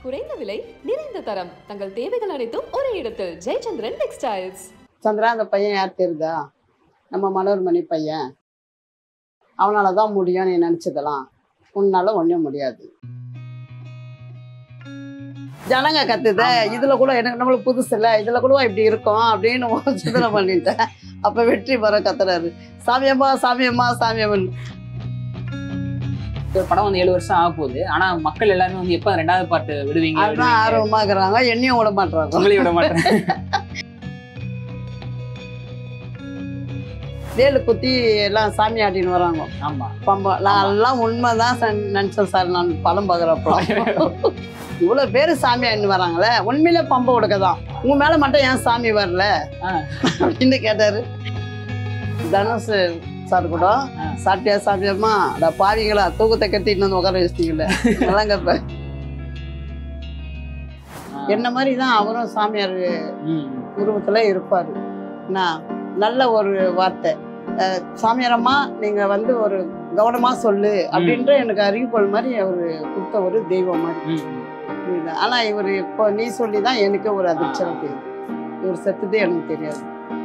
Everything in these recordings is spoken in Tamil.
குறைந்த விலை நிறைந்த தரம் தங்கள் தேவைகள் அனைத்தும் ஒரே இடத்தில் ஜெயச்சந்திரன் டெக்ஸ்டைல்ஸ் சந்திரா அந்த பையன் யார் தெரியுதா நம்ம மனோர்மணி பையன் அவனால தான் முடியும் நீ நினச்சதெல்லாம் உன்னால ஒன்றும் முடியாது ஜனங்க கத்துத இதுல கூட எனக்கு நம்மளுக்கு புதுசு இல்லை இதுல கூட இப்படி இருக்கும் அப்படின்னு சிந்தனை பண்ணிட்டேன் அப்ப வெற்றி பெற கத்துறாரு சாமியம்மா சாமியம்மா சாமியம்மன் இந்த படம் வந்து ஏழு வருஷம் ஆக போகுது ஆனா மக்கள் எல்லாருமே வந்து எப்ப ரெண்டாவது பாட்டு விடுவீங்க அதுதான் விடுவீங்க? ஆர்வமா இருக்கிறாங்க என்னையும் விட மாட்டாங்க உங்களையும் விட மாட்டேன் வேலு குத்தி எல்லாம் சாமி ஆட்டின்னு வராங்க ஆமா பம்பா நான் எல்லாம் உண்மைதான் சார் நினச்சேன் சார் நான் படம் பார்க்குறப்போ இவ்வளோ பேர் சாமி ஆடின்னு வராங்களே உண்மையிலே பம்பை கொடுக்க தான் உங்க மேலே மட்டும் ஏன் சாமி வரல ஆ. அப்படின்னு கேட்டாரு தனுஷ் சார் கூட ஆ. சாப்பிட்டியா சாப்பிட்டியாம்மா அட பாவிங்களா தூக்கத்தை கட்டிட்டு வந்து உட்கார வச்சிட்டீங்களே அதெல்லாம் கேட்பேன் என்ன மாதிரி தான் அவரும் சாமியார் ம். உருவத்தில் இருப்பார் என்ன நல்ல ஒரு வார்த்தை அஹ், சாமியாரம்மா நீங்கள் வந்து ஒரு கவனமாக சொல்லு அப்படின்ற எனக்கு அறிவிப்பல் மாதிரி அவர் கொடுத்த ஒரு தெய்வம் மாதிரி ம். புரியுதா ஆனால் இவர் இப்போ நீ சொல்லி தான் எனக்கு ஒரு அதிர்ச்சம் தெரியுது இவர் செத்துதே எனக்கு தெரியாது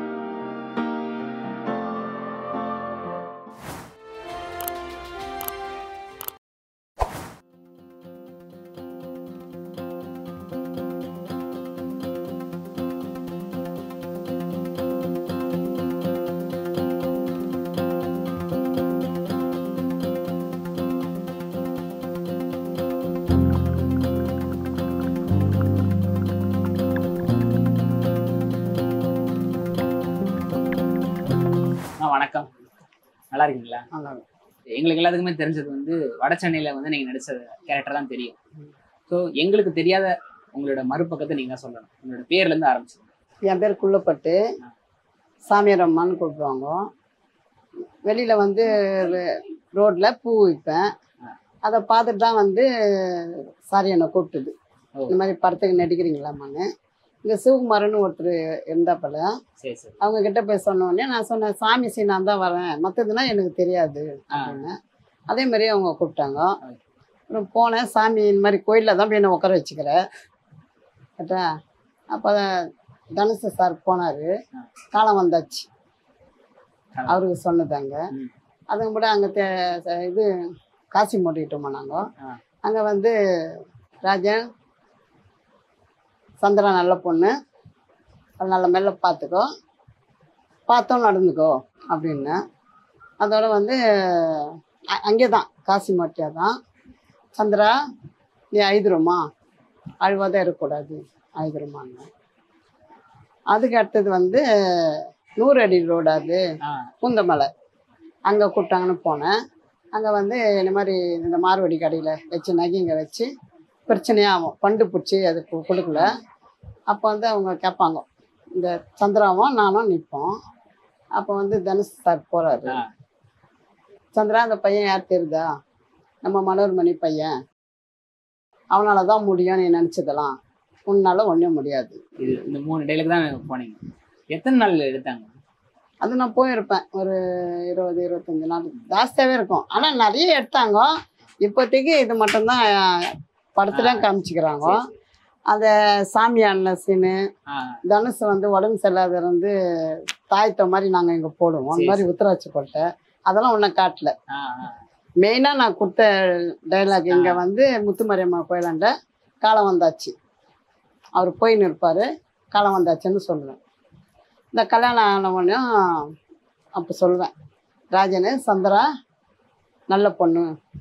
ஆ, வணக்கம் நல்லா இருக்கீங்களா நல்லா எங்களுக்கு எல்லாத்துக்குமே தெரிஞ்சது வந்து வட சென்னையில வந்து நீங்க நடிச்ச கேரக்டர் தான் தெரியும் ஸோ எங்களுக்கு தெரியாத உங்களோட மறுபக்கத்தை நீங்க தான் சொல்லணும் உங்களோட பேர்ல இருந்து ஆரம்பிச்சு என் பேர் குள்ளப்பட்டு சாமியார் அம்மான்னு கூப்பிடுவாங்க வெளியில் வந்து ரோட்டில் பூ விற்பேன் அதை பார்த்துட்டு தான் வந்து சாரி என்னை கூப்பிட்டுது ஓ. இந்த மாதிரி படத்துக்கு நடிக்கிறீங்களாம்மான்னு இங்கே சிவகுமார்னு ஒருத்தர் இருந்தாப்பல சரி சரி அவங்க கிட்ட போய் சொன்ன உடனே நான் சொன்னேன் சாமி சீ நான் தான் வரேன் மற்றதுனா எனக்கு தெரியாது ஆ. அப்படின்னு அதே மாதிரி அவங்க கூப்பிட்டாங்க அப்புறம் போனேன் சாமி இந்த மாதிரி கோயிலில் தான் போய் என்னை உட்கார வச்சுக்கிறேன் கேட்டா அப்போ தனுஷ் சார் போனார் ஆ. காலம் வந்தாச்சு காலம். அவருக்கு சொன்னதாங்க ம். அதுக்கு கூட அங்கே தே ச- இது காசி மூட்டிக்கிட்டோமா நாங்கள் ஆ. அங்கே வந்து ராஜன் சந்திரா நல்ல பொண்ணு அது நல்ல மெல்ல பார்த்துக்கோ பார்த்தோம் நடந்துக்கோ அப்படின்னு அதோட வந்து அ- அங்கே தான் காசி மாட்டியா தான் சந்திரா நீ ஐதுருமா அழுவாதான் இருக்கக்கூடாது ஐதுருமான்னு அதுக்கு அடுத்தது வந்து நூறு அடி ரோடு அது ஆ பூந்தமலை அங்கே கூப்பிட்டாங்கன்னு போனேன் அங்கே வந்து இந்த மாதிரி இந்த மார்வடி கடையில் வச்சு நகைங்க வச்சு பிரச்சனையாகும் பண்டு பிடிச்சி அது கு- கொடுக்கல அப்போ வந்து அவங்க கேட்பாங்க இந்த சந்திராவும் நானும் நிற்போம் அப்போ வந்து தனுஷ் சார் போகிறாரு ஆ. சந்திரா அந்த பையன் யார் தெரியுதா நம்ம மனோர்மணி பையன் அவனால தான் முடியும் நீ நினச்சதெல்லாம் உன்னால ஒன்றும் முடியாது இது இந்த மூணு டைலுக்கு தான் போனீங்க எத்தனை நாள் எடுத்தாங்க அது நான் போயிருப்பேன் ஒரு இருபது இருபத்தஞ்சு நாள் ஜாஸ்தியாகவே இருக்கும் ஆனால் நிறைய எடுத்தாங்க இப்போதைக்கு இது மட்டும்தான் படத்துல காமிச்சிக்கிறாங்க அந்த சாமியான சீனு ஆ தனுஷ் வந்து உடம்பு சரியில்லாத வந்து தாயத்தை மாதிரி நாங்கள் இங்கே போடுவோம் அந்த மாதிரி உத்தராட்சி கொட்டை அதெல்லாம் ஒன்றும் காட்டல ஆ ஆ. மெயினாக நான் கொடுத்த டைலாக் இங்கே வந்து முத்துமாரியம்மா கோயிலாண்ட காலம் வந்தாச்சு அவர் போயின்னு இருப்பார் காலம் வந்தாச்சுன்னு சொல்லுவேன் இந்த கல்யாணம் ஆன உடனேயும் அப்போ சொல்லுவேன் ராஜனு சந்திரா நல்ல பொண்ணு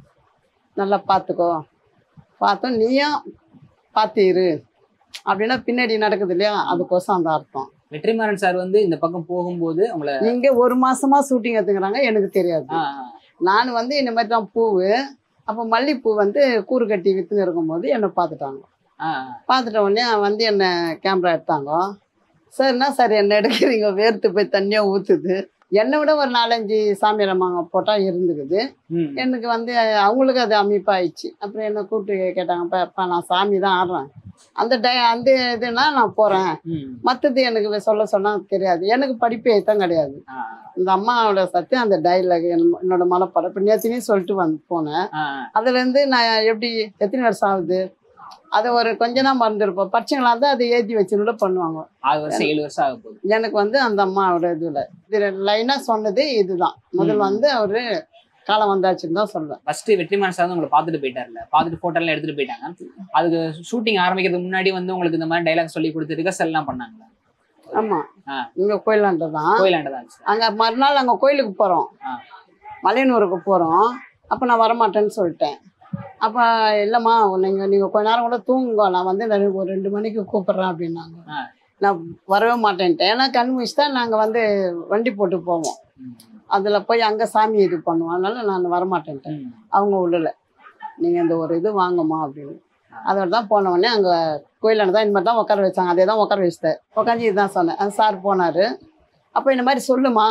நல்லா பார்த்துக்கோ பார்த்தோம் நீயும் பார்த்து இரு அப்படின்னா பின்னாடி நடக்குது இல்லையா அதுக்கோசம் அந்த அர்த்தம் வெற்றிமாறன் சார் வந்து இந்த பக்கம் போகும்போது உங்களை இங்கே ஒரு மாசமா ஷூட்டிங் எடுத்துக்கிறாங்க எனக்கு தெரியாது ஆ, நான் வந்து இந்த மாதிரி தான் பூவு அப்போ மல்லிப்பூ வந்து கூறு கட்டி விற்றுன்னு இருக்கும்போது என்னை பார்த்துட்டாங்க ஆ, பார்த்துட்ட உடனே வந்து என்னை கேமரா எடுத்தாங்க சார் என்ன சார் என்ன எடுக்கிறீங்க வேர்த்து போய் தண்ணியாக ஊற்றுது என்னை விட ஒரு நாலஞ்சு சாமி ரம்மாங்க போட்டால் இருந்துக்குது ம், எனக்கு வந்து அவங்களுக்கு அது அமைப்பாயிடுச்சு அப்புறம் என்னை கூப்பிட்டு கேட்டாங்கப்பா அப்பா நான் சாமி தான் ஆடுறேன் அந்த டை அந்த இதுனா நான் போகிறேன் ம், மற்றது எனக்கு சொல்ல சொன்னால் தெரியாது எனக்கு படிப்பே தான் கிடையாது ஆ, இந்த அம்மாவோட சத்தியம் அந்த டைலாக் என்னோட மனப்படம் இப்போ நேத்தினையும் சொல்லிட்டு வந்து போனேன் ஆ, அதுலேருந்து நான் எப்படி எத்தனை வருஷம் ஆகுது அது ஒரு கொஞ்சம் தான் மறந்துருப்போம் பச்சைங்களா இருந்தால் அதை ஏற்றி வச்சுன்னு பண்ணுவாங்க ஆறு வருஷம் ஏழு வருஷம் ஆக போகுது எனக்கு வந்து அந்த அம்மாவோட இதில் இது லைனாக சொன்னது இதுதான் முதல் ம். வந்து அவர் காலம் வந்தாச்சுன்னு தான் சொல்லுவேன் ஃபர்ஸ்ட் வெற்றிமாறன் சார் வந்து உங்களை பார்த்துட்டு போயிட்டார்ல பார்த்துட்டு போட்டோ எல்லாம் எடுத்துட்டு போயிட்டாங்க அதுக்கு ஷூட்டிங் ஆரம்பிக்கிறதுக்கு முன்னாடி வந்து உங்களுக்கு இந்த மாதிரி டைலாக் சொல்லி கொடுத்து ரிகர்சல் எல்லாம் பண்ணாங்களா ஆமாம் ஆ. இங்கே கோயிலாண்ட தான் கோயிலாண்ட தான் இருந்துச்சு. அங்கே மறுநாள் அங்கே கோயிலுக்கு போகிறோம் ஆ. மலையனூருக்கு போகிறோம் அப்போ நான் வரமாட்டேன்னு சொல்லிட்டேன் அப்போ இல்லைம்மா நீங்கள் நீங்கள் கொஞ்ச நேரம் கூட தூங்குங்க நான் வந்து நான் ஒரு ரெண்டு மணிக்கு கூப்பிட்றேன் அப்படின்னாங்க ஆ. நான் வரவே மாட்டேன்ட்டேன் ஏன்னா கண் முடிச்சு தான் நாங்கள் வந்து வண்டி போட்டு போவோம் ம். அதில் போய் அங்கே சாமி இது பண்ணுவோம் அதனால நான் வரமாட்டேன்ட்டேன் ம். அவங்க உள்ளல நீங்கள் இந்த ஒரு இது வாங்கம்மா அப்படின்னு அதோட தான் போன உடனே அங்கே கோயிலாண்ட தான் இந்த மாதிரி தான் உட்கார வச்சாங்க அதே தான் உட்கார வச்சுட்டேன் உட்காந்து இதுதான் சொன்னேன் அந்த சார் போனார் அப்போ இந்த மாதிரி சொல்லுமா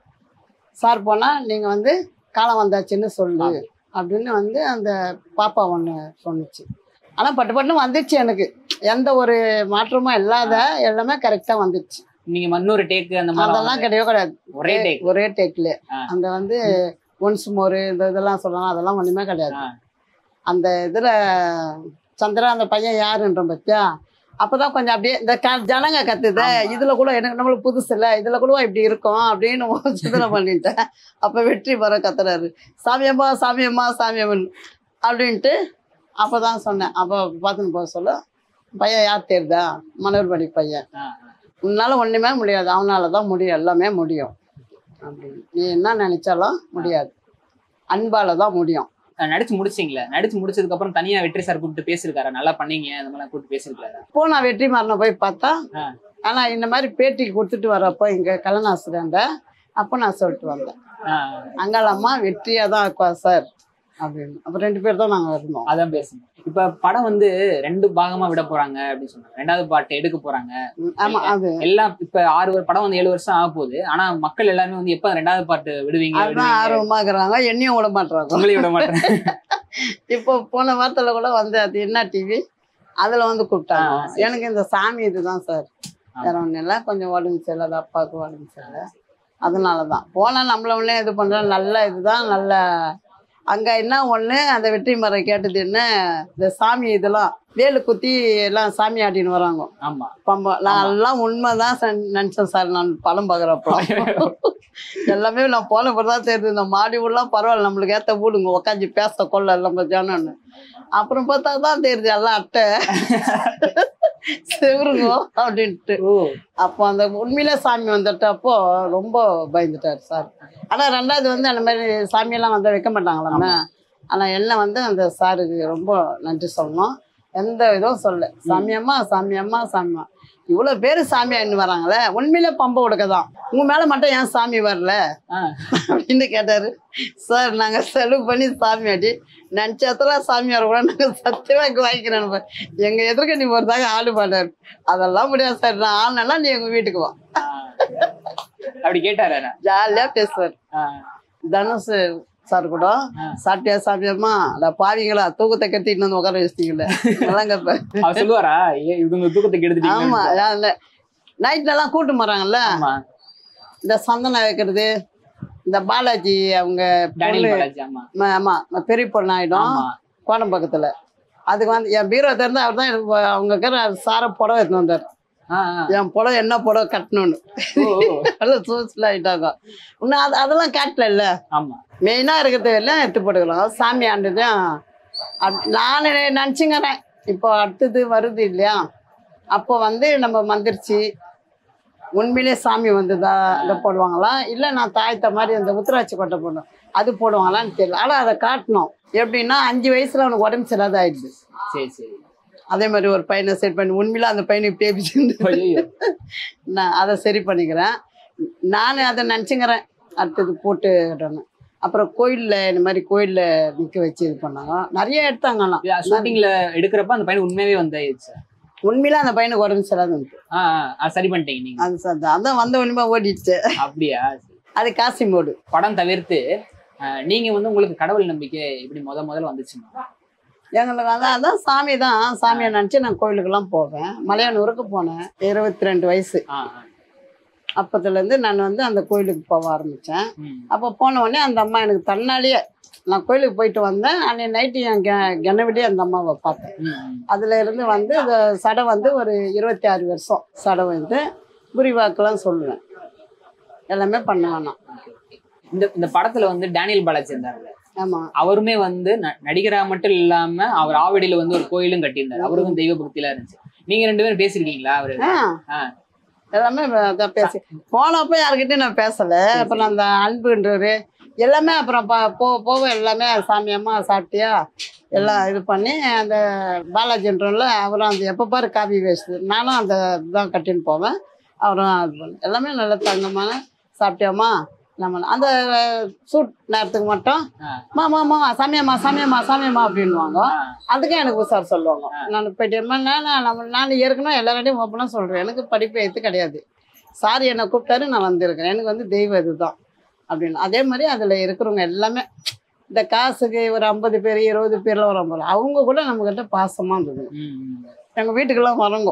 சார் போனால் நீங்கள் வந்து காலம் வந்தாச்சுன்னு சொல்லு அப்படின்னு வந்து அந்த பாப்பா ஒன்று சொன்னுச்சு ஆனால் பட்டு பட்டுன்னு வந்துச்சு எனக்கு எந்த ஒரு மாற்றமும் இல்லாத எல்லாமே கரெக்டாக வந்துச்சு நீங்க மண்ணூறு டேக்கு அந்த மாதிரி அதெல்லாம் கிடையவே கிடையாது ஒரே டேக் ஒரே டேக்ல ஆ. அந்த வந்து ஒன்ஸ் மோர் இந்த இதெல்லாம் சொல்லலாம் அதெல்லாம் ஒண்ணுமே கிடையாது ஆ. அந்த இதுல சந்திரா அந்த பையன் யாருன்ற பத்தியா அப்பதான் கொஞ்சம் அப்படியே இந்த க- ஜனங்க கத்துத ஆமா. இதுல கூட எனக்கு நம்மளுக்கு புதுசு இல்ல இதுல கூட இப்படி இருக்கும் அப்படின்னு சிந்தனை பண்ணிட்டேன் அப்ப வெற்றி பெற கத்துறாரு சாமியம்மா சாமியம்மா சாமியம்மன் அப்படின்ட்டு அப்பதான் சொன்னேன் அப்போ பார்த்துன்னு போக சொல்ல பையன் யார் தெரியுதா மலர்படி பையன் ஆ, உன்னால ஒண்ணுமே முடியாது அவனால தான் முடியும் எல்லாமே முடியும் அப்படின்னு நீ என்ன நினைச்சாலும் முடியாது அன்பால தான் முடியும் ஆ. நடிச்சு முடிச்சிங்களா நடிச்சு முடிச்சதுக்கு அப்புறம் தனியா வெற்றி சார் கூப்பிட்டு பேசியிருக்காரு நல்லா பண்ணீங்க அந்த மாதிரி கூப்பிட்டு பேசியிருக்காரு இப்போ நான் வெற்றி மாறனை போய் பார்த்தா ஆ. ஆனா இந்த மாதிரி பேட்டி கொடுத்துட்டு வரப்போ இங்க கலனாசிரியண்ட அப்போ நான் சொல்லிட்டு வந்தேன் அங்காளம்மா வெற்றியா தான் இருக்கா சார் அப்படின்னு அப்போ ரெண்டு பேர் தான் நாங்க இருந்தோம் அதான் பேசணும் இப்ப படம் வந்து ரெண்டு பாகமா விட போறாங்க அப்படின்னு சொன்னாங்க ரெண்டாவது பாட்டு எடுக்க போறாங்க ம், ஆமா அது எல்லாம் இப்ப ஆறு வரு- படம் வந்து ஏழு வருஷம் ஆக போகுது ஆனா மக்கள் எல்லாருமே வந்து எப்ப ரெண்டாவது பாட்டு விடுவீங்க அதுதான் விடுவீங்க? ஆர்வமா இருக்கிறாங்க என்னையும் விட மாட்டாங்க உங்களையும் விட மாட்டேன் இப்போ போன வாரத்துல கூட வந்து அது என்ன டிவி அதுல வந்து கூப்பிட்டாங்க ஆ, சரி, எனக்கு இந்த சாமி இதுதான் சார் வேற ஒன்றும் இல்லை கொஞ்சம் உடம்பு சரியில்லை அப்பாவுக்கு உடம்பு சரியில்லை அதனால தான் போனால் நம்மள ஒன்றே இது பண்ணுறோம் நல்ல இதுதான் நல்ல அங்கே என்ன ஒன்று அந்த வெற்றி மரம் கேட்டது என்ன இந்த சாமி இதெல்லாம் வேலு குத்தி எல்லாம் சாமி ஆட்டின்னு வராங்க ஆமா பம்பா நான் எல்லாம் உண்மைதான் சார் நினச்சேன் சார் நான் படம் பார்க்குறப்போ எல்லாமே நான் போன பிறகு தான் தெரியுது இந்த மாடி வீடுலாம் பரவாயில்ல நம்மளுக்கு ஏற்ற வீடுங்க உட்காந்து பேச கொள்ள நம்ம ஜனன்னு அப்புறம் பார்த்தா தான் தெரியுது எல்லாம் அட்டை செவருங்க அப்படின்ட்டு ஓ அப்போ அந்த உண்மையிலே சாமி வந்துட்டப்போ ரொம்ப பயந்துட்டார் சார் ஆனால் ரெண்டாவது வந்து அந்த மாதிரி சாமியெல்லாம் வந்து வைக்க மாட்டாங்களாமே ஆனால் என்ன வந்து அந்த சாருக்கு ரொம்ப நன்றி சொல்லணும் எந்த இதுவும் சொல்ல சாமியம்மா சாமியம்மா சாமியம்மா இவ்வளோ பேர் சாமியான்னு வராங்களே உண்மையிலே பம்பை கொடுக்க தான் உங்கள் மேலே மட்டும் ஏன் சாமி வரல ஆ. அப்படின்னு கேட்டார் சார் நாங்கள் செலவு பண்ணி சாமியாடி நினச்சத்துல சாமியார் கூட நாங்கள் சத்தியமாக வாங்கிக்கிறோம் எங்கள் எதிர்க்க நீ ஒரு தாங்க ஆளு பாடாரு அதெல்லாம் முடியாது சார் நான் ஆள்னா நீ எங்கள் வீட்டுக்கு வா ஆ. அப்படி கேட்டாரு ஜாலியாக பேசுவார் ஆ. தனுஷ் சார் கூட ஆ. சாப்பிட்டியா சாப்பிட்டியாம்மா அட பாவிங்களா தூக்கத்தை கட்டிட்டு வந்து உட்கார வச்சிட்டீங்களே அதெல்லாம் கேட்பேன் அவர் சொல்லுவாரா ஏ, இவங்க தூக்கத்தை கெடுத்துட்டீங்க ஆமா நைட்லலாம் கூட்டு போறாங்கல்ல ஆமா இந்த சந்தனம் வைக்கிறது இந்த பாலாஜி அவங்க டேனியல் பொண்ணு பாலாஜி ஆமா ம- ஆமா பெரிய பொண்ணு ஆயிடும் ஆமா கோடம் பக்கத்துல அதுக்கு வந்து என் பீரோ திறந்து அவர் தான் எனக்கு அவங்க இருக்கிற சார புடவை எடுத்துன்னு வந்தார் ஆ, ஆ. என் புடவை என்ன புடவை கட்டணும்னு ஓ, ஓ. நல்லா சூசில் ஆயிட்டாங்க இன்னும் அது அதெல்லாம் காட்டல இல்ல ஆமா மெயினாக இருக்கிறது எல்லாம் எடுத்து போட்டுக்கலாம் சாமி ஆண்டுதான் அப்- நான் நினச்சிங்கிறேன் இப்போ அடுத்தது வருது இல்லையா அப்போ வந்து நம்ம மந்திரிச்சு உண்மையிலே சாமி வந்துதா இதை போடுவாங்களா இல்லை நான் தாய்த்த மாதிரி அந்த உத்தராட்சி கொட்டை போடணும் அது போடுவாங்களான்னு தெரியல ஆனால் அதை காட்டணும் எப்படின்னா அஞ்சு வயசுல அவனுக்கு உடம்பு சரியாத ஆயிடுது சரி சரி அதே மாதிரி ஒரு பையனை செட் பண்ணி உண்மையில அந்த பையனுக்கு பேபிச்சு ஐயோ நான் அதை சரி பண்ணிக்கிறேன் நான் அதை நினச்சிக்கிறேன் அடுத்தது போட்டுடணும் அப்புறம் கோயிலில் இந்த மாதிரி கோயிலில் நிற்க வச்சு இது பண்ணாங்க நிறைய எடுத்தாங்கலாம் ஷூட்டிங்ல எடுக்கிறப்ப அந்த பையன் உண்மையாவே வந்தாயிடுச்சு உண்மையில அந்த பையனுக்கு உடம்பு சரியாதுன்ட்டு ஆ ஆ, ஆ, சரி பண்ணிட்டீங்க நீங்க அது சார் அதான் வந்த உண்மை ஓடிடுச்சு அப்படியா அது காசி மோடு படம் தவிர்த்து ஆ, நீங்க வந்து உங்களுக்கு கடவுள் நம்பிக்கை இப்படி முத முதல்ல வந்துச்சுமா எங்களுக்கு அதான் அதான் சாமி தான் சாமியை நினச்சி நான் கோயிலுக்கெல்லாம் போவேன் மலையானூருக்கு போனேன் இருபத்தி ரெண்டு வயசு ஆ ஆ. அப்பத்துலேருந்து நான் வந்து அந்த கோயிலுக்கு போக ஆரம்பித்தேன் ம். அப்போ போன உடனே அந்த அம்மா எனக்கு தன்னாலேயே நான் கோயிலுக்கு போயிட்டு வந்தேன் அன்னைக்கு நைட்டு என் கெ கெனவிலே அந்த அம்மாவை பார்த்தேன் ம், ம். அதுல இருந்து வந்து இந்த சடை வந்து ஒரு இருபத்தி ஆறு வருஷம் சடை வந்து குறிவாக்கெல்லாம் சொல்லுவேன் எல்லாமே பண்ணுவேன் நான் Okay, okay. இந்த இந்த படத்துல வந்து டேனியல் பாலாஜி இருந்தாருல்ல ஆமாம் அவருமே வந்து ந- நடிகரா மட்டும் இல்லாம அவர் ஆவடியில வந்து ஒரு கோயிலும் கட்டியிருந்தாரு அவருக்கும் தெய்வ பக்தியில இருந்துச்சு நீங்க ரெண்டு பேரும் பேசிருக்கீங்களா அவரு ஆ ஆ. எல்லாமே வ- அதான் பேசி போனப்போ யாருக்கிட்டையும் நான் பேசலை அப்புறம் அந்த அன்புன்றவர் எல்லாமே அப்புறம் ப- போக போக எல்லாமே சாமியம்மா சாப்பிட்டியா எல்லாம் இது பண்ணி அந்த பாலாஜின்றல அவரும் அந்த எப்போ பாரு காபி வேஸ்ட்டு நானும் அந்த இதுதான் கட்டின்னு போவேன் அவரும் இது பண்ண எல்லாமே நல்ல தங்கமான சாப்பிட்டியாம்மா நம்ம அந்த சூட் நேரத்துக்கு மட்டும் ஆ. மா மா மா சாமியம்மா சாமியம்மா சாமியம்மா அப்படின்வாங்க ஆ. அதுக்கும் எனக்கு உசார் சொல்லுவாங்க நான் போயிட்டு நான் நம்ம நான் ஏற்கனவே எல்லாரையும் ஓப்பனாக சொல்கிறேன் எனக்கு படிப்பு எழுத்து கிடையாது சார் என்னை கூப்பிட்டாரு நான் வந்திருக்கேன் எனக்கு வந்து தெய்வம் இதுதான் அப்படின்னு அதே மாதிரி அதில் இருக்கிறவங்க எல்லாமே இந்த காசுக்கு ஒரு ஐம்பது பேர் இருபது பேர்லாம் வராங்க அவங்க கூட நம்மக்கிட்ட பாசமாக இருந்தது ம், ம். எங்கள் வீட்டுக்கெல்லாம் வரங்க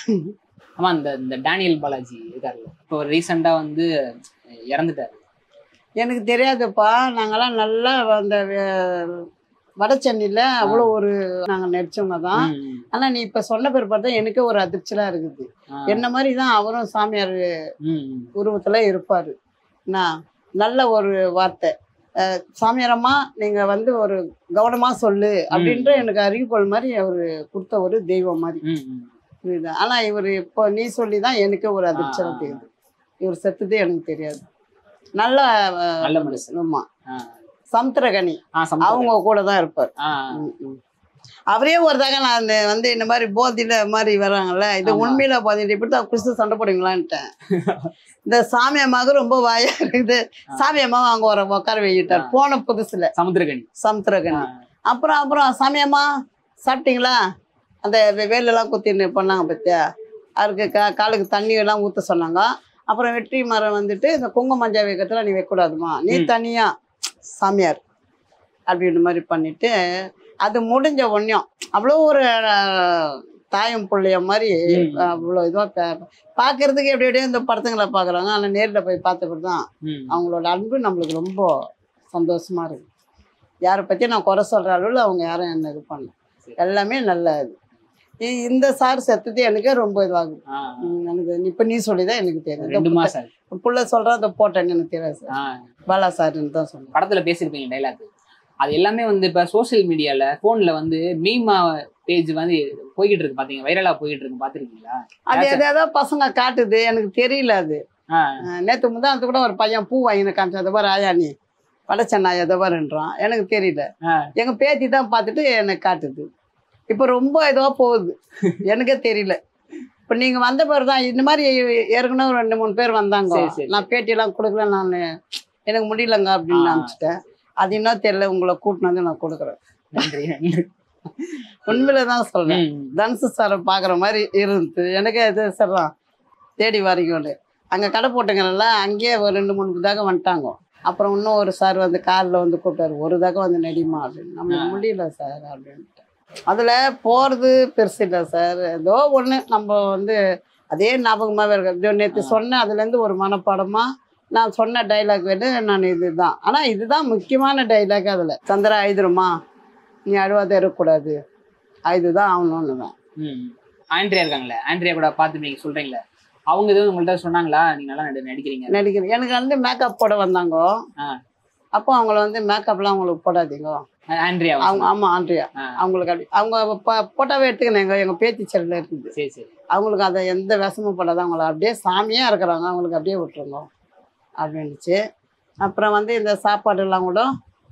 ஆமா இந்த இந்த டேனியல் பாலாஜி இருக்காருல்ல இப்போ ரீசெண்டா வந்து இறந்துட்டாரு எனக்கு தெரியாதுப்பா நாங்கெல்லாம் நல்லா அந்த வே- வட சென்னையில் அவ்வளோ ஒரு நாங்கள் நடிச்சவங்க தான் ம், ம். ஆனால் நீ இப்போ சொன்ன பேர் பார்த்தா எனக்கே ஒரு அதிர்ச்சியாக இருக்குது ஆ. என்ன மாதிரி தான் அவரும் சாமியார் ம், ம். உருவத்தில் இருப்பார் என்ன நல்ல ஒரு வார்த்தை அஹ் சாமியாரம்மா நீங்கள் வந்து ஒரு கவனமாக சொல்லு அப்படின்ற எனக்கு அறிவுகோள் மாதிரி அவர் கொடுத்த ஒரு தெய்வம் மாதிரி ம், ம். புரியுதா ஆனால் இவர் இப்போ நீ சொல்லி தான் எனக்கு ஒரு அதிர்ச்சியாக ஆ. தெரியுது இவர் செத்துதே எனக்கு தெரியாது நல்ல நல்ல மனுஷன் ஆமா ஆ. சமுத்திரகனி ஆ, சமுத்திரம். அவங்க கூட தான் இருப்பார் ஆ, ம், ம். அவரே ஒரு தடவை நான் இந்த வந்து இந்த மாதிரி போதியில மாதிரி வராங்கல்ல இது ஆமா. உண்மையில போதிட்டு இப்படி தான் குடிச்சு சண்டை போடுவீங்களான்ட்டேன் இந்த சாமி அம்மாவுக்கு ரொம்ப வாயா இருக்குது சாமி அம்மாவை அங்க ஒரு உட்கார வைக்கிட்டார் ஆ. போன புதுசுல சமுத்திரகனி சமுத்திரகனி ஆ. அப்புறம் அப்புறம் சாமி அம்மா சாப்பிட்டீங்களா அந்த வே- வேலெல்லாம் குத்தின்னு பண்ணாங்க பத்தியா அதுக்கு கா காலுக்கு தண்ணி எல்லாம் ஊற்ற சொன்னாங்க அப்புறம் வெற்றி மரம் வந்துட்டு இந்த குங்கும மஞ்சள் வைக்கிறதுல நீ வைக்கக்கூடாதுமா நீ ம். தனியா சாமியார் அப்படின்ற மாதிரி பண்ணிட்டு அது முடிஞ்ச ஒன்றையும் அவ்வளோ ஒரு அஹ், தாயும் பிள்ளைய மாதிரி ம். அவ்வளோ இதுவாக பார்க்கறதுக்கு எப்படி எப்படியோ இந்த படத்துங்களை பார்க்குறாங்க ஆனால் நேரில் போய் பார்த்தப்படி தான் ம். அவங்களோட அன்பு நம்மளுக்கு ரொம்ப சந்தோஷமா இருக்கு யாரை பற்றி நான் குறை சொல்கிற அளவில் அவங்க யாரும் என்ன இது பண்ணல சரி. எல்லாமே நல்ல இது இ- இந்த சார் செத்துட்டு எனக்கே ரொம்ப இதுவாகுது ஆ. ம், எனக்கு இப்போ நீ சொல்லி தான் எனக்கு தெரியும் ரெண்டு இந்த மாசம் ஆகுது. புள்ள- புள்ள சொல்கிறேன் அந்த போட்டேன்னு எனக்கு தெரியாது சார் ஆ. பாலா சார்ன்னு தான் சொன்னேன் படத்துல பேசியிருப்பீங்க டைலாக் அது எல்லாமே வந்து இப்ப சோஷியல் மீடியால போன்ல வந்து மீமா பேஜ் வந்து போய்கிட்டு இருக்கு பாத்தீங்க வைரலா போய்கிட்டு இருக்கு பாத்துருக்கீங்களா அது எது ஏதோ பசங்க காட்டுது எனக்கு தெரியல அது ஆ. நேற்று முதான் அது கூட ஒரு பையன் பூ வாங்கின காமிச்சு அதை பாரு ஆயா நீ வடச்சென்னா எதை பாருன்றான் எனக்கு தெரியல ஆ. எங்க பேத்தி தான் பார்த்துட்டு எனக்கு காட்டுது இப்போ ரொம்ப இதுவாக போகுது எனக்கே தெரியல இப்போ நீங்கள் வந்த பேர் தான் இந்த மாதிரி ஏற்கனவே ஒரு ரெண்டு மூணு பேர் வந்தாங்க சரி, சரி, நான் பேட்டியெல்லாம் கொடுக்கல நான் எனக்கு முடியலங்க அப்படின்னு ஆ. நினச்சிட்டேன் அது இன்னும் தெரியல உங்களை கூட்டினு வந்து நான் கொடுக்குறேன் நன்றி நன்றி உண்மையில தான் சொல்றேன் ம். தனுசு சாரை பார்க்குற மாதிரி இருந்துச்சு எனக்கே இது சரிதான் தேடி வரீங்கன்னு அங்கே கடை போட்டுங்கல்ல அங்கேயே ஒரு ரெண்டு மூணு தாக்க வந்துட்டாங்க அப்புறம் இன்னும் ஒரு சார் வந்து காலில் வந்து கூப்பிட்டாரு ஒரு தாக்க வந்து நடிமா அப்படின்னு நம்ம ஆ. முடியல சார் அப்படின்ட்டு அதில் போகிறது பெருசு இல்லை சார் ஏதோ ஒன்று நம்ம வந்து அதே ஞாபகமாகவே இருக்கு நேற்று ஆ. சொன்னேன் அதுலேருந்து ஒரு மனப்பாடமாக நான் சொன்ன டைலாக் வந்து நான் இதுதான் ஆனால் இதுதான் முக்கியமான டைலாக் அதில் சந்திரா ஐதுருமா நீ அழுவாத இருக்கக்கூடாது இதுதான் ஆகணும்னு ம். ஆண்ட்ரியா இருக்காங்களே ஆண்ட்ரியா கூட பார்த்து நீங்க சொல்றீங்களே அவங்க எதுவும் உங்கள்ட்ட சொன்னாங்களா நீங்க நல்லா நடி- நடிக்கிறீங்க நடிக்கிறேன் எனக்கு வந்து மேக்கப் போட வந்தாங்க ஆ. அப்போ அவங்கள வந்து மேக்கப்லாம் அவங்களுக்கு போடாதீங்க ஆண்ட்ரியா அவங்க ஆமாம் ஆண்ட்ரியா ஆ. அவங்களுக்கு அப்படி அவங்க ப- போட்டோவே எடுத்துக்கணும் எங்கள் எங்கள் பேத்தி செல்லில் இருக்குது சரி சரி அவங்களுக்கு அதை எந்த விஷமும் போடாத அவங்கள அப்படியே சாமியாக இருக்கிறாங்க அவங்களுக்கு அப்படியே விட்டுருங்க அப்படின்னுச்சு அப்புறம் வந்து இந்த சாப்பாடுலாம் கூட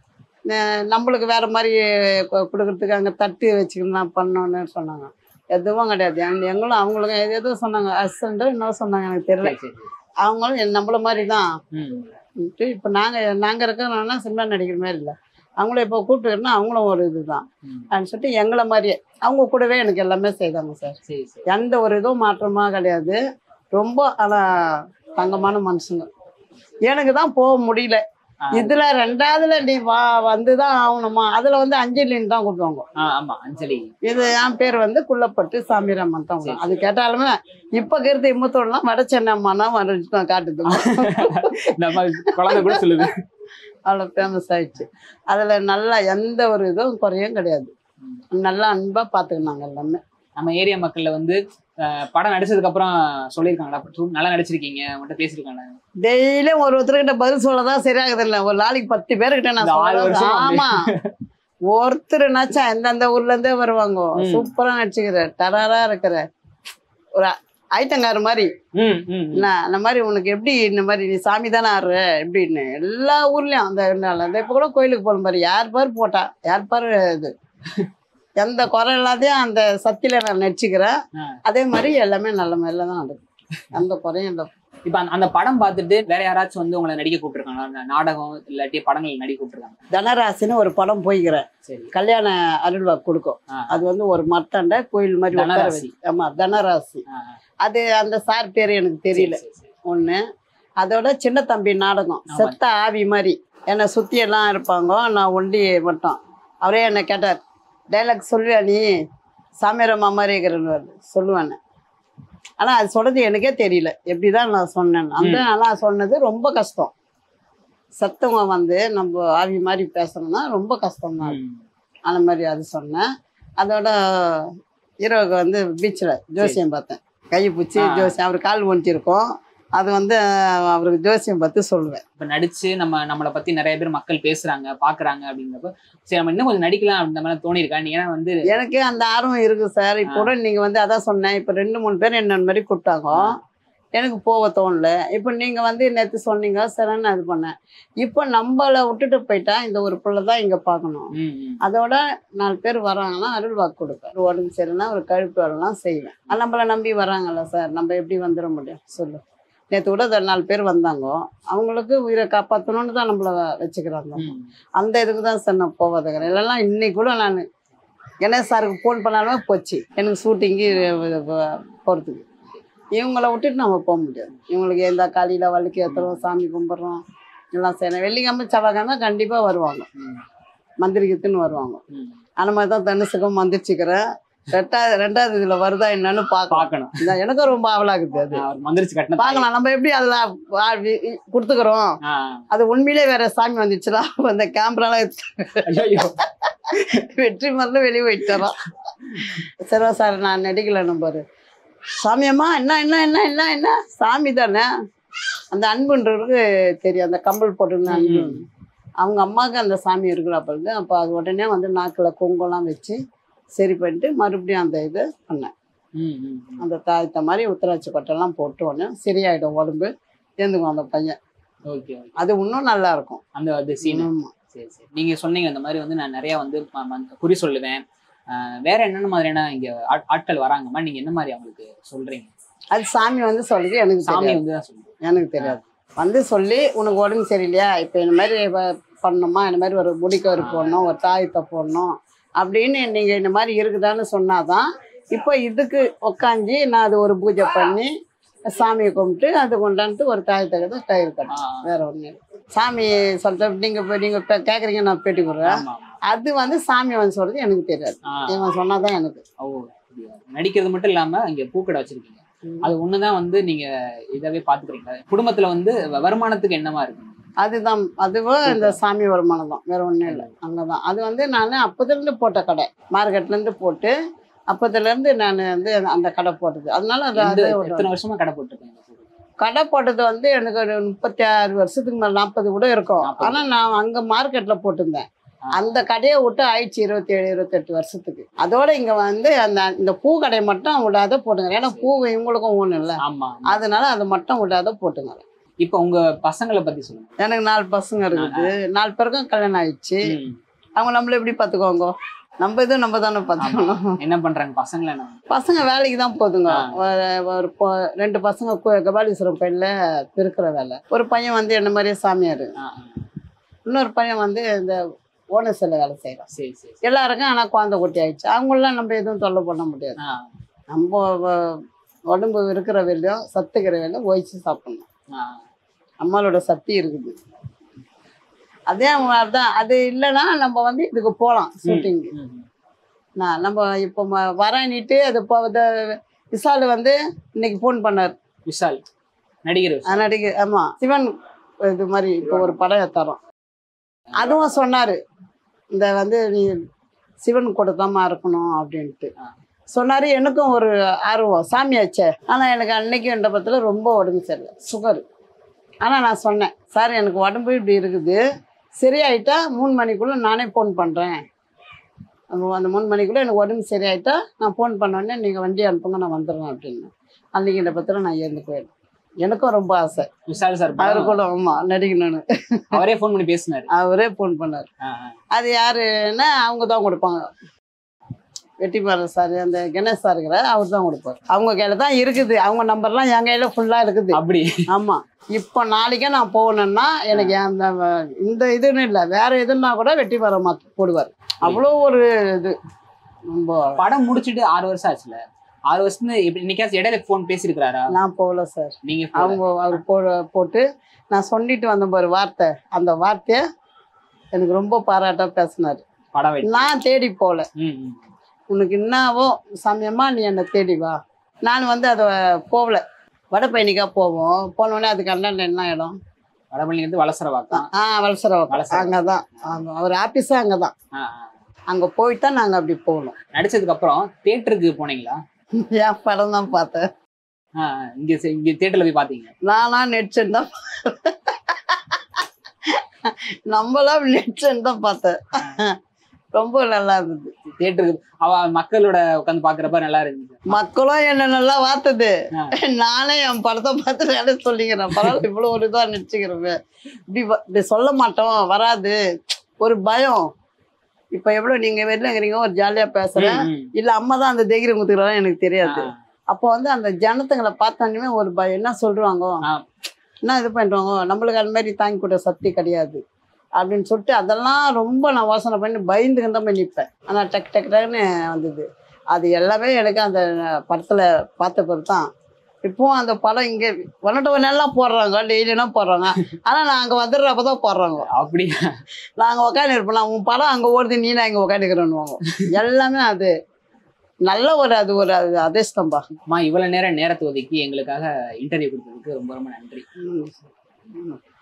அஹ் நம்மளுக்கு வேறு மாதிரி கு- கொடுக்கறதுக்கு அங்கே தட்டு வச்சுக்கலாம் பண்ணோன்னு சொன்னாங்க எதுவும் கிடையாது எங்க- எங்களும் அவங்களுக்கும் எது எதுவும் சொன்னாங்க அசண்டோ இன்னும் சொன்னாங்க எனக்கு தெரியல சரி சரி அவங்களும் என் நம்மள மாதிரி தான் ம். இப்போ நாங்கள் நாங்கள் இருக்கிறோம்னா சினிமா நடிக்கிற மாதிரி இல்லை அவங்கள இப்போ கூப்பிட்டுக்கிறோன்னா அவங்களும் ஒரு இதுதான் ம். அப்படின்னு சொல்லிட்டு எங்களை மாதிரியே அவங்க கூடவே எனக்கு எல்லாமே செய்தாங்க சார் சரி சரி எந்த ஒரு இதுவும் மாற்றமாக கிடையாது ரொம்ப ஆனால் தங்கமான மனுஷங்க எனக்கு தான் போக முடியல ஆ. இதுல ரெண்டாவதுல நீ வா வந்து தான் ஆகணுமா அதுல வந்து அஞ்சலின்னு தான் கூப்பிடுவாங்க ஆ, ஆமா அஞ்சலி இது என் பேர் வந்து குள்ளப்பட்டு சாமிராமன் தான் சரி, அது கேட்டாலுமே இப்ப கருத்து இம்மத்தோடலாம் வட சென்னை அம்மானா வந்து காட்டுது நம்ம குழந்தை கூட சொல்லுது அவ்வளோ ஃபேமஸ் ஆயிடுச்சு அதில் நல்லா எந்த ஒரு இதுவும் குறையும் கிடையாது நல்லா அன்பாக பார்த்துக்கினாங்க எல்லாமே நம்ம ஏரியா மக்கள்ல வந்து அஹ், படம் நடிச்சதுக்கு அப்புறம் சொல்லியிருக்காங்களா "சூ- நல்லா நடிச்சிருக்கீங்க உங்கள்கிட்ட பேசியிருக்காங்க டெய்லியும் ஒரு ஒருத்தர்கிட்ட பதில் சொல்லதான் சரியாகுது இல்லை ஒரு நாளைக்கு பத்து பேர்கிட்ட நான் இந்த ஆறு சொல்ல வருஷம் ஆமா ஒருத்தருனாச்சா எந்தெந்த ஊர்ல இருந்தே வருவாங்க ம். சூப்பரா நடிச்சுக்கிற டராரா இருக்கிற ஒரு ஐட்டங்காரு மாதிரி ம் ம் ம். என்ன அந்த மாதிரி உனக்கு எப்படி இந்த மாதிரி நீ சாமி தானே ஆடுற எப்படின்னு எல்லா ஊர்லயும் அந்த நாள் அந்த இப்போ கூட கோயிலுக்கு போன மாதிரி யார் பாரு போட்டா யார் பாரு இது எந்த குறை இல்லாதையும் அந்த சக்தியில நான் நடிச்சுக்கிறேன் ஆ. அதே மாதிரி எல்லாமே நல்ல மாதிரில தான் நடக்கும் எந்த குறையும் இல்லை இப்ப அந்த- அந்த படம் பார்த்துட்டு வேற யாராச்சும் வந்து உங்களை நடிக்க கூப்பிட்டுருக்காங்களா நாடகம் இல்லாட்டி படங்கள் நடிக்க கூப்பிட்டுருக்காங்க தனராசின்னு ஒரு படம் போய்க்கிறேன் சரி கல்யாண அருள்வாக்கு கொடுக்கும் ஆ. அது வந்து ஒரு மரத்தாண்ட கோயில் மாதிரி உட்கார தனராசி. வச்சு ஆமா தனராசி ஆ, ஆ. அது அந்த சார் பேர் எனக்கு தெரியல சரி, சரி, சரி. ஒண்ணு அதோட சின்ன தம்பி நாடகம் ஆமா. செத்த ஆவி மாதிரி என்னை சுத்தி எல்லாம் இருப்பாங்க நான் ஒண்டி மட்டும் அவரே என்னை கேட்டார் டைலாக் சொல்லுவியா நீ சாமியாரம்மா மாதிரி இருக்கிறன்னு சொல்லுவேன் ஆனா அது சொல்றது எனக்கே தெரியல எப்படிதான் நான் சொன்னேன் அந்த நான் சொன்னது ரொம்ப கஷ்டம் சத்தவங்க வந்து நம்ம ஆவி மாதிரி பேசணும்னா ரொம்ப கஷ்டம் தான் ம். அந்த மாதிரி அது சொன்னேன் அதோட ஹீரோவுக்கு வந்து பீச்சில் ஜோசியம் பார்த்தேன் கையை பிடிச்சி ஆ. ஜோசியம் அவர் கால் ஒன்ட்டிருக்கோம் அது வந்து அஹ், அவருக்கு ஜோசியம் பார்த்து சொல்லுவேன் இப்ப நடிச்சு நம்ம நம்மளை பத்தி நிறைய பேர் மக்கள் பேசுறாங்க பாக்குறாங்க அப்படிங்கிறப்ப சரி நம்ம இன்னும் கொஞ்சம் நடிக்கலாம் அப்படின்ற மாதிரி தோணிருக்கா நீங்க ஏன்னா வந்து எனக்கு அந்த ஆர்வம் இருக்கு சார் இப்போ கூட நீங்கள் வந்து அதான் சொன்னேன் இப்போ ரெண்டு மூணு பேர் என்ன மாதிரி கூப்பிட்டாங்க எனக்கு போக தோணல இப்போ நீங்கள் வந்து நேற்று சொன்னீங்க சரி நான் இது பண்ணேன் இப்போ நம்மளை விட்டுட்டு போயிட்டா இந்த ஒரு பிள்ளை தான் இங்கே பார்க்கணும் ம், ம். அதோட நாலு பேர் வராங்கன்னா அருள் வாக்கு கொடுப்பேன் ஒரு உடம்பு சரியில்லைனா ஒரு கழுப்பு வேலைலாம் செய்வேன் அது நம்மளை நம்பி வராங்கல்ல சார் நம்ம எப்படி வந்துட முடியும் சொல்லு நேற்று கூட இந்த நாலு பேர் வந்தாங்க அவங்களுக்கு உயிரை காப்பாற்றணும்னு தான் நம்மளை வச்சுக்கிறாங்க ம். அந்த இதுக்கு தான் சார் நான் போகாதுக்கிறேன் இல்லைன்னா இன்னைக்கு கூட நான் கணேஷ் சாருக்கு ஃபோன் பண்ணாலுமே போச்சு எனக்கு ஷூட்டிங்கு போகிறதுக்கு இவங்கள விட்டுட்டு நம்ம போக முடியாது இவங்களுக்கு எந்த காலையில் வலிக்கு ஏற்றுறோம் சாமி கும்பிட்றோம் எல்லாம் செய்யணும் வெள்ளிக்கிழமை செவ்வாய்க்கிழமை கண்டிப்பாக வருவாங்க ம். மந்திரிக்கத்துன்னு வருவாங்க ம். அந்த மாதிரி தான் தனுசுக்கும் மந்திரிச்சுக்கிறேன் ரெண்டாவது ரெண்டாவது இதுல வருதா என்னன்னு பார்க்கலாம் பார்க்கணும் இந்த எனக்கும் ரொம்ப ஆவலாகுது அது அவர் மந்திரிச்சு கட்டின தாய். பார்க்கலாம் நம்ம எப்படி அதுல வா- வி- கொடுத்துக்கிறோம் ஆ. அது உண்மையிலே வேற சாமி வந்துச்சுன்னா அந்த கேமராலாம் ஐயோ வெற்றி மருந்து வெளியே போயிட்டுறோம் சரி சார் நான் நடிக்கல பாரு சாமியம்மா என்ன என்ன என்ன என்ன என்ன சாமி தானே அந்த அன்புன்றவருக்கு தெரியும் அந்த கம்பல் போட்டிருந்த அன்பு ம். அவங்க அம்மாவுக்கு அந்த சாமி இருக்குல்ல அப்பொழுது அப்போ அது உடனே வந்து நாக்கில் குங்குமம்லாம் வச்சு சரி பண்ணிட்டு மறுபடியும் அந்த இது பண்ணேன் ம், ம், ம். அந்த தாயத்த மாதிரி உத்தராட்சி கொட்டைலாம் போட்டு உடனே சரியாயிடும் உடம்பு எழுந்துக்கும் அந்த பையன் ஓகே ஓகே அது இன்னும் நல்லா இருக்கும் அந்த அது சீன் ஆமா. சரி சரி நீங்க சொன்னீங்க இந்த மாதிரி வந்து நான் நிறைய வந்து ம- ம- குறி சொல்லுவேன் ஆஹ் வேற என்னென்ன மாதிரியான இங்க ஆட்- ஆட்கள் வராங்கம்மா நீங்க என்ன மாதிரி அவங்களுக்கு சொல்றீங்க அது சாமி வந்து சொல்லுது எனக்கு சாமி தெரியாது வந்து தான் சொல்லுங்க எனக்கு தெரியாது வந்து சொல்லி உனக்கு உடம்பு சரியில்லையா இப்போ இந்த மாதிரி வ- பண்ணணுமா இந்த மாதிரி ஒரு முடிக்கவர் போடணும் ஒரு தாயத்தை போடணும் அப்படின்னு நீங்கள் இந்த மாதிரி இருக்குதான்னு சொன்னாதான் இப்போ இதுக்கு உக்காஞ்சி நான் அது ஒரு பூஜை பண்ணி சாமியை கும்பிட்டு அது கொண்டாந்து ஒரு தாயத்தை கதை கயிறு கட்டணும் ஆஹ் வேற ஒன்று சாமி சொல்லிட்டு நீங்கள் இப்போ நீங்கள் இப்போ கேட்குறீங்க நான் பேட்டி கொடுறேன் ஆமா ஆமா. அது வந்து சாமி வந்து சொல்கிறது எனக்கு தெரியாது ஆஹ் இவன் சொன்னாதான் எனக்கு ஓ அப்படியா. நடிக்கிறது மட்டும் இல்லாம இங்க பூக்கடை வச்சிருக்கீங்க அது ஒண்ணுதான் வந்து நீங்க இதாவே பாத்துக்கிறீங்களா குடும்பத்துல வந்து வ- வருமானத்துக்கு என்னமா இருக்கு அதுதான் அதுவும் இந்த சாமி வருமானம் தான் வேற ஒன்றும் இல்லை அங்கே தான் அது வந்து நான் அப்போதுலேருந்து போட்ட கடை மார்க்கெட்லேருந்து போட்டு அப்போதுலேருந்து நான் வந்து அந்த கடை போட்டது அதனால அது எந்த அது ஒரு- எத்தனை வருஷமா கடை போட்டுருக்கீங்க கடை போட்டது வந்து எனக்கு ஒரு முப்பத்தி ஆறு வருஷத்துக்கு மேலே நாற்பது கூட இருக்கும் 40. ஆனால் நான் அங்கே மார்க்கெட்டில் போட்டிருந்தேன் ஆ. அந்த கடையை விட்டு ஆயிடுச்சு இருபத்தி ஏழு இருபத்தெட்டு வருஷத்துக்கு அதோட இங்கே வந்து அந்த இந்த பூ கடை மட்டும் விடாத போட்டுங்க ஏன்னா பூ இவங்களுக்கும் ஒன்றும் இல்லை ஆமா அதனால அதை மட்டும் விடாத போட்டுங்க இப்ப உங்க பசங்களை பத்தி சொல்லுங்க எனக்கு நாலு பசங்க இருக்குது நாலு பேருக்கும் கல்யாணம் ஆயிடுச்சு ம். அவங்க நம்மள எப்படி பார்த்துக்குவாங்க நம்ம இது நம்ம தானே பார்த்துக்கணும் என்ன பண்றாங்க பசங்களை என்ன பசங்க வேலைக்கு தான் போதுங்க ஆ. ஒரு- ஒரு பொ- ரெண்டு பசங்க கு- கபாலீஸ்வரம் கோயில்ல பெருக்கிற வேலை ஒரு பையன் வந்து என்ன மாதிரியே சாமியார் ஆ, ஆ. இன்னொரு பையன் வந்து இந்த ஓனர்ஸில் வேலை செய்கிறான் சரி சரி எல்லாருக்கும் ஆனால் குழந்தை குட்டி ஆயிடுச்சு அவங்களெலாம் நம்ம எதுவும் தொல்லை பண்ண முடியாது ஆ, நம்ம வ- உடம்பு இருக்கிற வேலையும் சத்துக்கிற வேலையும் ஓய்ச்சி சாப்பிடணும் ஆ. நம்மளோட சக்தி இருக்குது அதே மாதிரி தான் அது இல்லைன்னா நம்ம வந்து இதுக்கு போகலாம் ஷூட்டிங்கு ம், ம். நான் நம்ம இப்போ ம- வரேன்னிட்டு அது இப்போ இந்த விசால் வந்து இன்னைக்கு ஃபோன் பண்ணார் விஷால் நடிகர் விஷால். நடிகை ஆமாம் சிவன் இது மாதிரி இப்போ ஒரு படம் தரோம் அதுவும் சொன்னார் இந்த வந்து நீ சிவன் கூட தாம்மா இருக்கணும் அப்படின்ட்டு ஆ. சொன்னார் எனக்கும் ஒரு ஆர்வம் சாமியாச்சே ஆனால் எனக்கு அன்னைக்கு என்ற பத்தில் ரொம்ப உடம்பு சரியில்லை சுகர் ஆனால் நான் சொன்னேன் சார் எனக்கு உடம்பு இப்படி இருக்குது சரியாயிட்டா மூணு மணிக்குள்ளே நானே ஃபோன் பண்ணுறேன் அந்த மூணு மணிக்குள்ளே எனக்கு உடம்பு சரியாயிட்டா நான் ஃபோன் பண்ண உடனே நீங்கள் வண்டி அனுப்புங்க நான் வந்துடுறேன் அப்படின்னு அன்னைக்கு என்ற பத்தில் நான் ஏந்து போயிடுறேன் எனக்கும் ரொம்ப ஆசை விஷால் சார் அவரு படம் கூட ஆமாம் நடிக்கணும்னு அவரே ஃபோன் பண்ணி பேசினாரு அவரே ஃபோன் பண்ணார் ஆ, ஆ. அது யாருன்னா அவங்க தான் கொடுப்பாங்க வெட்டிமாறன் சார் அந்த கணேஷ் சார் இருக்கிற அவர் தான் கொடுப்பார் அவங்க கையில் தான் இருக்குது அவங்க நம்பர்லாம் என் கையில் ஃபுல்லாக இருக்குது அப்படி ஆமாம் இப்போ நாளைக்கே நான் போகணுன்னா எனக்கு அந்த இந்த இதுன்னு இல்லை வேற எதுன்னா கூட வெட்டிமாறன் மாத்து போடுவார் அவ்வளோ ஒரு இது ரொம்ப படம் முடிச்சிட்டு ஆறு வருஷம் ஆச்சுல ஆறு வருஷத்துல இப்ப இன்னைக்காச்சும் இடையில ஃபோன் பேசியிருக்கிறாரா நான் போகல சார் நீங்க போல. அவங்க அவர் போ போட்டு நான் சொல்லிட்டு வந்த ஒரு வார்த்தை அந்த வார்த்தையை எனக்கு ரொம்ப பாராட்டாக பேசினார் படம் வெயிட் நான் தேடி போகல ம் ம். உனக்கு என்னவோ சமயமா நீ என்னை தேடி வா நான் வந்து அதை போகல வட பயணிக்காக போவோம் போனோடனே அதுக்கு அண்ணன் என்ன இடம் வடபழனி வந்து வளசர வாக்கம் ஆ வலசரவாக்கம் வலசரவாக்கம். அங்கே தான் அவர் ஆஃபீஸும் அங்கே தான் ஆ, ஆ. அங்கே போயிட்டு தான் நாங்கள் அப்படி போகணும் நடிச்சதுக்கு அப்புறம் தியேட்டருக்கு போனீங்களா என் படம் தான் பார்த்தேன் ஆ, ஆ. இங்க செ- இங்க தியேட்டர்ல போய் பாத்தீங்க நானா நெட்சன் தான் நம்மளாம் நெட்சன் தான் பார்த்தேன் ரொம்ப நல்லா இருந்தது தியேட்டருக்கு அவ மக்களோட உட்காந்து பாக்குறப்ப நல்லா இருந்துச்சு மக்களும் என்ன நல்லா பார்த்தது ஆ. நானே என் படத்தை பார்த்து வேலை சொல்லிக்கிறேன் பரவாயில்ல இவ்வளோ ஒரு இதாக நடிச்சுக்கிறோமே இப்படி வ- இப்படி சொல்ல மாட்டோம் வராது ஒரு பயம் இப்போ எவ்வளோ நீங்கள் வெளில இருக்கிறீங்க ஒரு ஜாலியாக பேசுகிறேன் ம், ம். இல்லை அம்மா தான் அந்த தைரியம் கொடுத்துக்கிறாங்க எனக்கு தெரியாது ஆ, அப்போ வந்து அந்த ஜனத்துங்களை பார்த்தோன்னே ஒரு பயம் என்ன சொல்கிறாங்க ஆ. என்ன இது பண்ணுறாங்க நம்மளுக்கு அது மாதிரி தாங்கி கொடுத்த சக்தி கிடையாது அப்படின்னு சொல்லிட்டு அதெல்லாம் ரொம்ப நான் யோசனை பண்ணி பயந்துக்கு தான் போய் நிற்பேன் ஆனால் டக் டக் டக்குன்னு வந்தது அது எல்லாமே எனக்கு அந்த படத்தில் பார்த்த பிறகு தான் இப்போவும் அந்த படம் இங்கே ஒன்னட்ட ஒன்னெல்லாம் போடுறாங்க டெய்லியெல்லாம் போடுறாங்க ஆனால் நான் அங்கே வந்துடுறப்ப தான் போடுறாங்க அப்படியா நாங்கள் உட்காந்து இருப்போம் நான் உன் படம் அங்கே ஓடுது நீ நான் இங்கே உட்காந்துக்கிறேன்னுவாங்க எல்லாமே அது நல்ல ஒரு அது ஒரு அது அதிர்ஷ்டம்பா அம்மா இவ்வளவு நேரம் நேரத்தை ஒதுக்கி எங்களுக்காக இன்டர்வியூ கொடுத்ததுக்கு ரொம்ப ரொம்ப நன்றி ம். ம்.